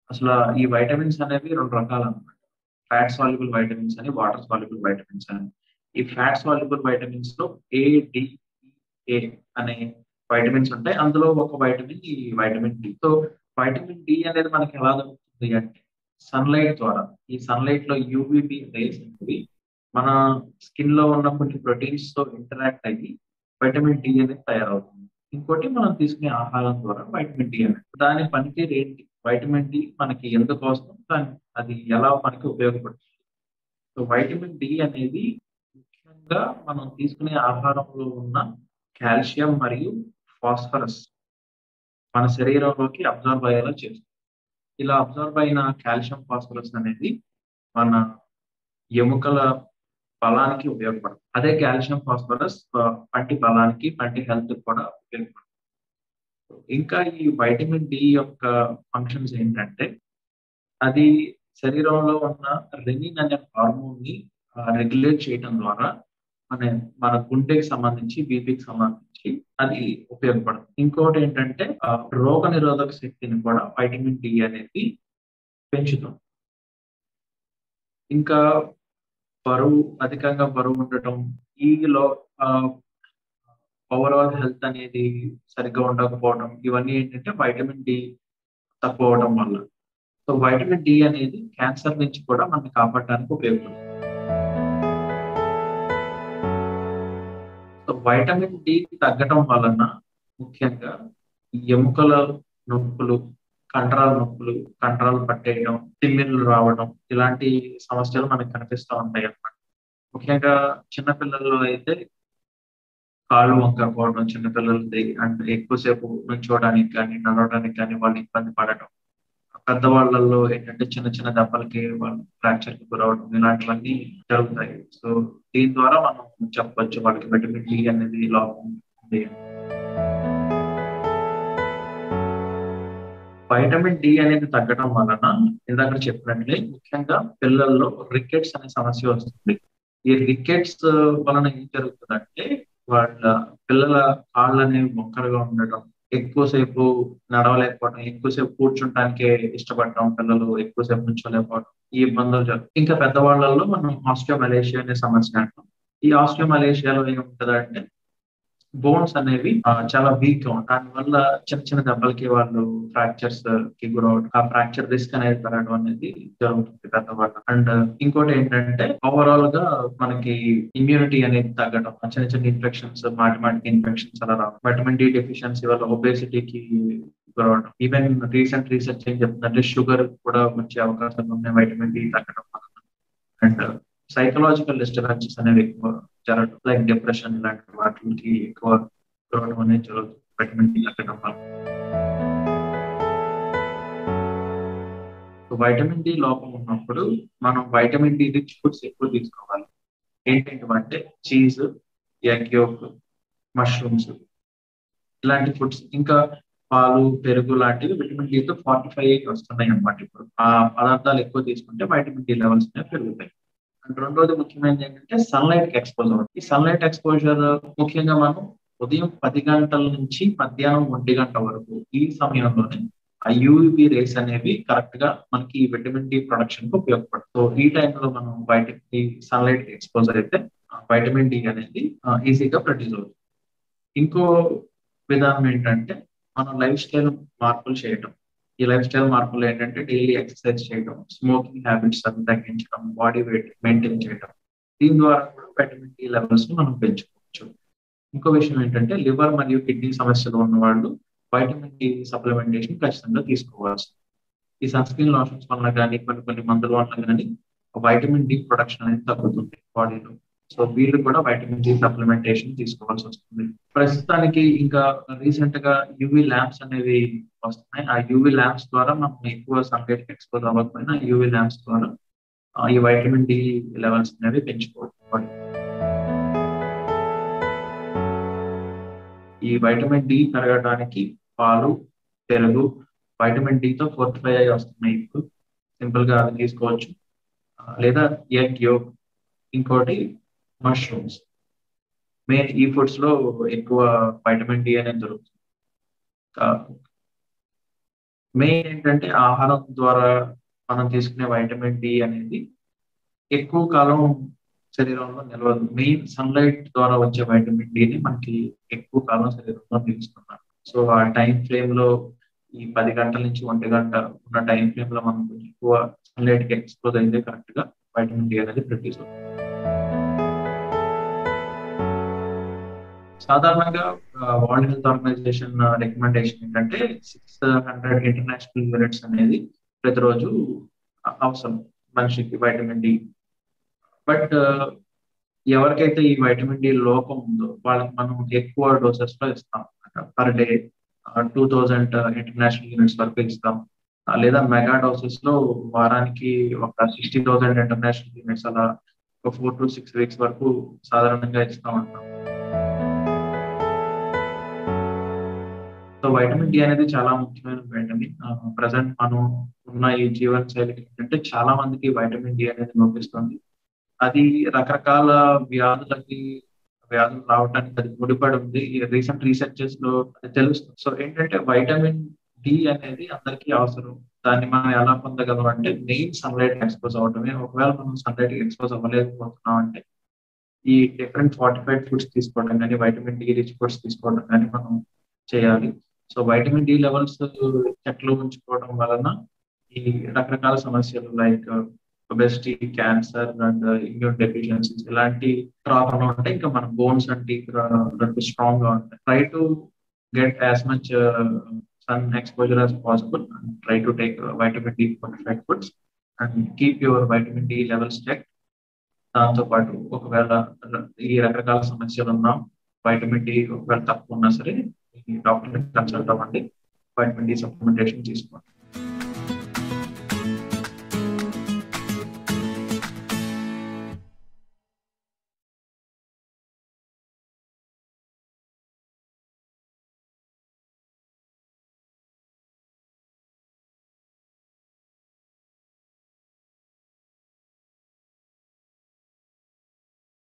అసలు ఈ వైటమిన్స్ అనేవి రెండు రకాలు అనమాట ఫ్యాట్ సాల్యుబుల్ వైటమిన్స్ అని వాటర్ సాల్యుబుల్ వైటమిన్స్ అని ఈ ఫ్యాట్ సాల్యుబుల్ వైటమిన్స్ లో ఏ డి ఏ అనే వైటమిన్స్ ఉంటాయి అందులో ఒక వైటమిన్ ఈ vitamin D so vitamin D అనేది మనకి ఎలా దొరుకుతుంది అంటే సన్లైట్ ద్వారా ఈ సన్లైట్ లో యూవిబి రేస్ అనేవి మన స్కిన్ లో ఉన్న కొన్ని ప్రోటీన్స్ తో ఇంటరాక్ట్ అయ్యి వైటమిన్ డి అనేది తయారవుతుంది ఇంకోటి మనం తీసుకునే ఆహారం ద్వారా వైటమిన్ డి అనేది దాని పనితీరు ఏంటి వైటమిన్ డి మనకి ఎందుకు అవసరం దాని అది ఎలా మనకి ఉపయోగపడుతుంది సో వైటమిన్ డి అనేది ముఖ్యంగా మనం తీసుకునే ఆహారంలో ఉన్న కాల్షియం మరియు ఫాస్ఫరస్ మన శరీరంలోకి అబ్జర్వ్ అయ్యేలా చేస్తుంది ఇలా అబ్జర్వ్ అయిన కాల్షియం ఫాస్ఫరస్ అనేది మన ఎముకల బలానికి ఉపయోగపడుతుంది అదే కాల్షియం ఫాస్ఫరస్ పంటి బలానికి పంటి హెల్త్ కూడా ఉపయోగపడుతుంది ఇంకా ఈ వైటమిన్ డి యొక్క ఫంక్షన్స్ ఏంటంటే అది శరీరంలో ఉన్న రెనిన్ అనే హార్మోన్ ని రెగ్యులేట్ చేయడం ద్వారా మన మన గుండెకి సంబంధించి బీపీకి సంబంధించి అది ఉపయోగపడుతుంది ఇంకోటి ఏంటంటే రోగ నిరోధక శక్తిని కూడా వైటమిన్ డి అనేది పెంచుతుంది ఇంకా బరువు అధికంగా బరువు ఉండటం ఈలో ఓవరాల్ హెల్త్ అనేది సరిగ్గా ఉండకపోవడం ఇవన్నీ ఏంటంటే వైటమిన్ డి తక్కువ అవడం వల్ల సో వైటమిన్ డి అనేది క్యాన్సర్ నుంచి కూడా మనకి కాపాడడానికి ఉపయోగపడుతుంది సో వైటమిన్ డి తగ్గడం వలన ముఖ్యంగా ఎముకల నొప్పులు కండరాల నొప్పులు కండరాలు పట్టేయడం తిమ్మిర్లు రావడం ఇలాంటి సమస్యలు మనకు కనిపిస్తూ ఉంటాయి అన్నమాట ముఖ్యంగా చిన్నపిల్లల్లో అయితే కాళ్ళు వంకరపోవడం చిన్నపిల్లలది అంటే ఎక్కువసేపు నుంచోవడానికి కానీ నడవడానికి కానీ వాళ్ళు ఇబ్బంది పడటం పెద్దవాళ్ళల్లో ఏంటంటే చిన్న చిన్న దెబ్బలకి వాళ్ళు ఫ్రాక్చర్ కి గురవడం ఇలాంటివన్నీ జరుగుతాయి సో దీని ద్వారా మనం చెప్పొచ్చు వాళ్ళకి విటమిన్ డి అనేది లోపం ఉంది వైటమిన్ డి అనేది తగ్గడం వలన ఇందాక చెప్పినట్లే ముఖ్యంగా పిల్లల్లో రికెట్స్ అనే సమస్య వస్తుంది ఈ రికెట్స్ వలన ఏం జరుగుతుందంటే వాళ్ళ పిల్లల కాళ్ళు అనేవి మొక్కలుగా ఉండటం ఎక్కువసేపు నడవలేకపోవడం ఎక్కువసేపు కూర్చుంటానికే ఇష్టపడటం పిల్లలు ఎక్కువసేపు నుంచోలేకపోవడం ఈ ఇబ్బందులు జరుగుతాయి ఇంకా పెద్దవాళ్ళలో మనం ఆస్ట్రోమలేషియా అనే సమస్య అంటాం ఈ ఆస్ట్రోమలేషియాలో ఏముంటదంటే బోన్స్ అనేవి చాలా వీక్ గా ఉంటాయి దానివల్ల చిన్న చిన్న దెబ్బలకి వాళ్ళు ఫ్రాక్చర్స్ కి గురవడం ఆ ఫ్రాక్చర్ రిస్క్ అనేది పెరగడం అనేది జరుగుతుంది పెద్దవాళ్ళు అండ్ ఇంకోటి ఏంటంటే ఓవరాల్ గా మనకి ఇమ్యూనిటీ అనేది తగ్గడం చిన్న చిన్న ఇన్ఫెక్షన్స్ మాటి మాటికి ఇన్ఫెక్షన్స్ అలా రావడం వైటమిన్ డి డెఫిషియన్సీ వల్ల ఒబేసిటీకి గురవడం ఈవెన్ రీసెంట్ రీసెర్చ్ ఏం చెప్తుందంటే షుగర్ కూడా వచ్చే అవకాశాలు ఉన్నాయి వైటమిన్ డి తగ్గడం వల్ల అండ్ సైకలాజికల్ డిస్టర్బెన్సెస్ అనేవి ఎక్కువ జరగడం లైక్ డిప్రెషన్ ఇలాంటి వాటికి ఎక్కువ గురవడం అనేది జరుగుతుంది వైటమిన్ డి తగ్గడం వల్ల వైటమిన్ డి లోపం ఉన్నప్పుడు మనం వైటమిన్ డి రిచ్ ఫుడ్స్ ఎక్కువ తీసుకోవాలి ఏంటంటే చీజ్ ఎగ్ యోక్ మష్రూమ్స్ ఇలాంటి ఫుడ్స్ ఇంకా పాలు పెరుగు లాంటివి విటమిన్ డితో ఫార్టీ ఫైవ్ వస్తున్నాయి అనమాట ఇప్పుడు ఆ పదార్థాలు ఎక్కువ తీసుకుంటే వైటమిన్ డి లెవెల్స్ పెరుగుతాయి అండ్ రెండోది ముఖ్యమైనది ఏంటంటే సన్లైట్ కి ఎక్స్పోజ్ అవుతుంది ఈ సన్లైట్ ఎక్స్పోజర్ ముఖ్యంగా మనం ఉదయం పది గంటల నుంచి మధ్యాహ్నం ఒంటి గంట వరకు ఈ సమయంలోనే ఆ యూవి రేస్ అనేవి కరెక్ట్ గా మనకి ఈ విటమిన్ డి ప్రొడక్షన్ కి ఉపయోగపడుతుంది సో ఈ టైంలో మనం వైటమిన్ డి సన్లైట్ కి ఎక్స్పోజర్ అయితే వైటమిన్ డి అనేది ఈజీగా ప్రొడ్యూస్ అవుతుంది ఇంకో విధానం ఏంటంటే మనం లైఫ్ స్టైల్ మార్పులు చేయటం ఈ లైఫ్ స్టైల్ మార్పులు ఏంటంటే డైలీ ఎక్సర్సైజ్ చేయడం స్మోకింగ్ హ్యాబిట్స్ అన్ని తగ్గించడం బాడీ వెయిట్ మెయింటైన్ చేయడం దీని ద్వారా కూడా వైటమిన్ డి లెవెల్స్ ని మనం పెంచుకోవచ్చు ఇంకో విషయం ఏంటంటే లివర్ మరియు కిడ్నీ సమస్యలు ఉన్న వాళ్ళు వైటమిన్ డి సప్లిమెంటేషన్ ఖచ్చితంగా తీసుకోవాల్సి ఈ సన్ స్క్రీన్ లోషన్స్ వల్ల కానీ కొన్ని కొన్ని మందుల వల్ల కానీ వైటమిన్ డి ప్రొడక్షన్ అనేది తగ్గుతుంది బాడీలో సో వీళ్ళు కూడా వైటమిన్ డి సప్లిమెంటేషన్ తీసుకోవాల్సి వస్తుంది ప్రస్తుతానికి ఇంకా రీసెంట్ గా యూవి ల్యాంప్స్ అనేవి వస్తున్నాయి ఆ యూవి ల్యాంప్స్ ద్వారా మనం ఎక్కువ సన్లైట్ ఎక్స్పోజ్ అవ్వకపోయినా యూవి ల్యాంప్స్ ద్వారా ఈ వైటమిన్ డి లెవెల్స్ అనేవి పెంచుకోవచ్చు ఈ వైటమిన్ డి పెరగడానికి పాలు పెరుగు వైటమిన్ డితో ఫోర్టిఫై అయి వస్తున్నాయి ఇప్పుడు సింపుల్ గా అది తీసుకోవచ్చు లేదా ఎగ్ యోగ్ ఇంకోటి మష్రూమ్స్ మెయిన్ ఈ ఫుడ్స్ లో ఎక్కువ వైటమిన్ డి అనేది దొరుకుతుంది మెయిన్ ఏంటంటే ఆహారం ద్వారా మనం తీసుకునే వైటమిన్ డి అనేది ఎక్కువ కాలం శరీరంలో నిలవదు మెయిన్ సన్లైట్ ద్వారా వచ్చే వైటమిన్ డిని మనకి ఎక్కువ కాలం శరీరంలో నిలుస్తున్నారు సో ఆ టైం ఫ్రేమ్ లో ఈ పది గంటల నుంచి ఒంటి గంట ఉన్న టైం ఫ్రేమ్ లో మనం కొంచెం ఎక్కువ సన్లైట్ కి ఎక్స్పోజ్ అయితే కరెక్ట్ గా వైటమిన్ డి అనేది ప్రొడ్యూస్ అవుతుంది సాధారణంగా వరల్డ్ హెల్త్ ఆర్గనైజేషన్ రికమెండేషన్ ఏంటంటే సిక్స్ హండ్రెడ్ ఇంటర్నేషనల్ యూనిట్స్ అనేది ప్రతిరోజు అవసరం మనిషికి వైటమిన్ డి బట్ ఎవరికైతే ఈ వైటమిన్ డి లోపం ఉందో వాళ్ళకి మనం ఎక్కువ డోసెస్ లో ఇస్తాం per day two thousand international units వరకు ఇస్తాం లేదా మెగా డోసెస్ లో వారానికి ఒక సిక్స్టీ థౌసండ్ ఇంటర్నేషనల్ యూనిట్స్ అలా ఒక ఫోర్ టు సిక్స్ వీక్స్ వరకు సాధారణంగా ఇస్తాం అంటాం సో వైటమిన్ డి అనేది చాలా ముఖ్యమైన వైటమిన్ ప్రజెంట్ మనం ఉన్న ఈ జీవన శైలికి ఏంటంటే చాలా మందికి వైటమిన్ డి అనేది లోపిస్తుంది అది రకరకాల వ్యాధులకి వ్యాధులు రావడానికి అది ముడిపడి ఉంది రీసెంట్ రీసెర్చెస్ లో అది తెలుస్తుంది సో ఏంటంటే వైటమిన్ డి అనేది అందరికీ అవసరం దాన్ని మనం ఎలా పొందగలం అంటే మెయిన్ సన్లైట్ ఎక్స్పోజ్ అవడమే ఒకవేళ మనం సన్లైట్ ఎక్స్పోజ్ అవ్వలేకపోతున్నాం అంటే ఈ డిఫరెంట్ ఫార్టిఫైడ్ ఫుడ్స్ తీసుకోవడం కానీ వైటమిన్ డి రిచ్ ఫుడ్స్ తీసుకోవడం కానీ మనం చేయాలి సో వైటమిన్ డి లెవెల్స్ చెట్లు ఉంచుకోవడం వలన ఈ రకరకాల సమస్యలు like obesity cancer and immune deficiencies ఇలాంటి రాకుండా ఉంటాయి ఇంకా మన బోన్స్ అంటే రెండు స్ట్రాంగ్ గా ఉంటాయి try to get as much sun exposure as possible and try to take vitamin D fortified foods and keep your vitamin D levels check దాంతో పాటు ఒకవేళ ఈ రకరకాల సమస్యలు ఉన్నా వైటమిన్ డి ఒకవేళ తక్కువ ఉన్నా సరే డాక్టర్ కన్సల్ట్ అవ్వండి వైటమిన్ డి సప్లిమెంటేషన్ తీసుకోండి